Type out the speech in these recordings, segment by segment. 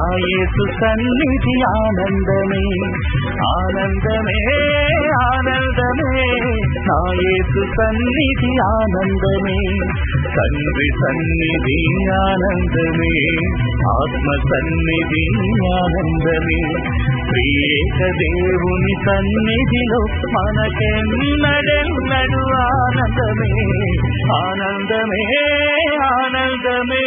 నాయసు సన్నిధి ఆనందమే ఆనందమే ఆనందమే నాయసు సన్నిధి ఆనందమే తండ్రి సన్నిధి ఆనందమే ఆత్మ సన్నిధి ఆనందమే ప్రియేక దేవుని సన్నిధిలో మనకెన్నడెన్నడు ఆనందమే ఆనందమే ఆనందమే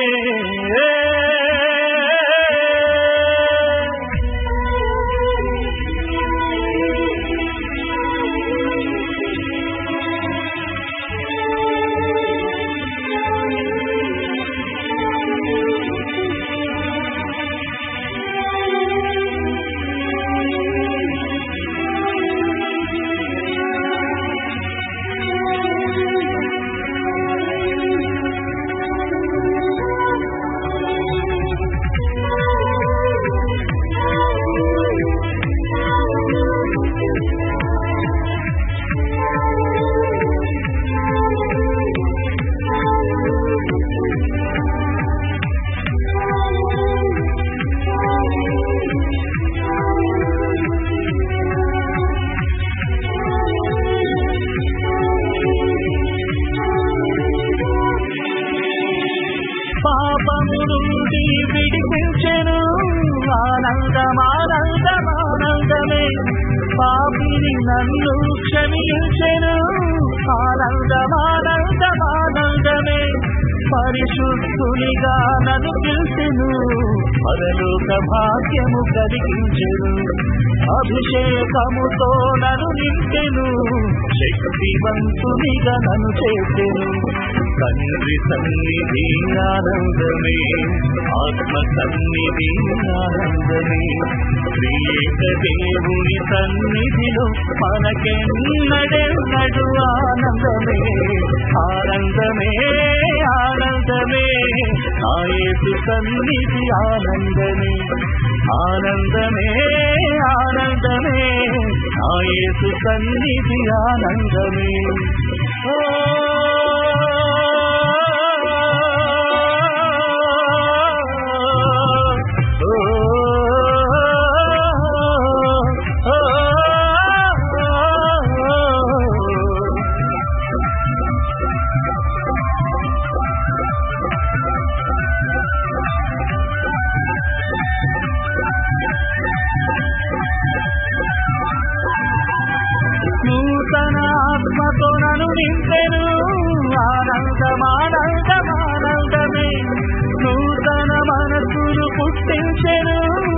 పాపము నుండి విడిపించెను ఆనందమానందమానందమే పాపిని నన్ను క్షమించెను ఆనందమానందమానందమే పరిశుద్ధునిగా నన్ను పిలిచెను పరలోక భాగ్యము కలిగించెను అభిషేకముతో నన్ను నింపెను శక్తివంతునిగా నన్ను చేసెను తండ్రి సన్నిధి ఆనందమే ఆత్మ సన్నిధి ఆనందమే ప్రియేక దేవుని సన్నిధిలో మనకెన్నడెన్నడు ఆనందమే ఆనందమే ఆనందమే ఆయసు సన్నిధి ఆనందమే ఆనందమే ఆనందమే ఆయసు సన్నిధి ఆనందమే ఓ నూతన ఆత్మతో నన్ను నింపెను ఆనందమానందమానందమే నూతన మనసును పుట్టించెను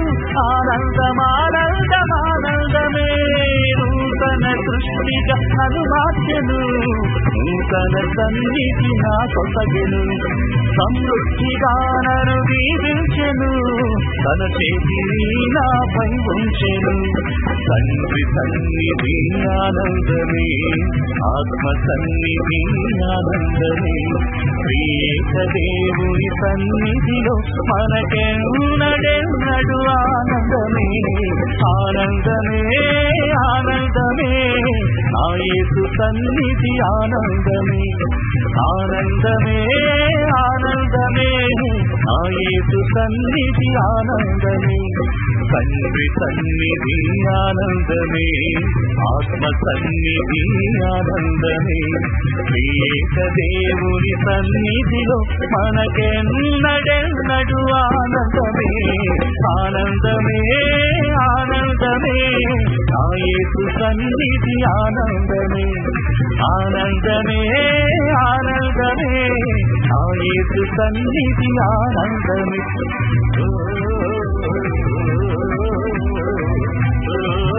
ఆనందమానందమానందమే నూతన సృష్టిగా అనుమార్చెను నూతన సన్నిధి నా కొసగెను సమృద్ధిగా నన్ను దీవించెను తన చేతిని నాపై ఉంచెను తండ్రి సన్నిధి ఆనందమే ఆత్మ సన్నిధి ఆనందమే ప్రియేక దేవుని సన్నిధిలో మనకెన్నడెన్నడు ఆనందమే ఆనందమే ఆనందమే ఆయసు సన్నిధి ఆనందమే ఆనందమే ఆనందమే ఆయసు సన్నిధి ఆనందమే తండ్రి సన్నిధి ఆనందమే ఆత్మ సన్నిధి ఆనందమే ప్రియేక దేవుని సన్నిధిలో మనకెన్నడెన్నడు ఆనందమే ఆనందమే ఆనందమే ఆయసు సన్నిధి ఆనందమే ఆనందమే ఆనందమే ఆయసు సన్నిధి ఆనందమే ఓ, ఓ, ఓ, ఓ.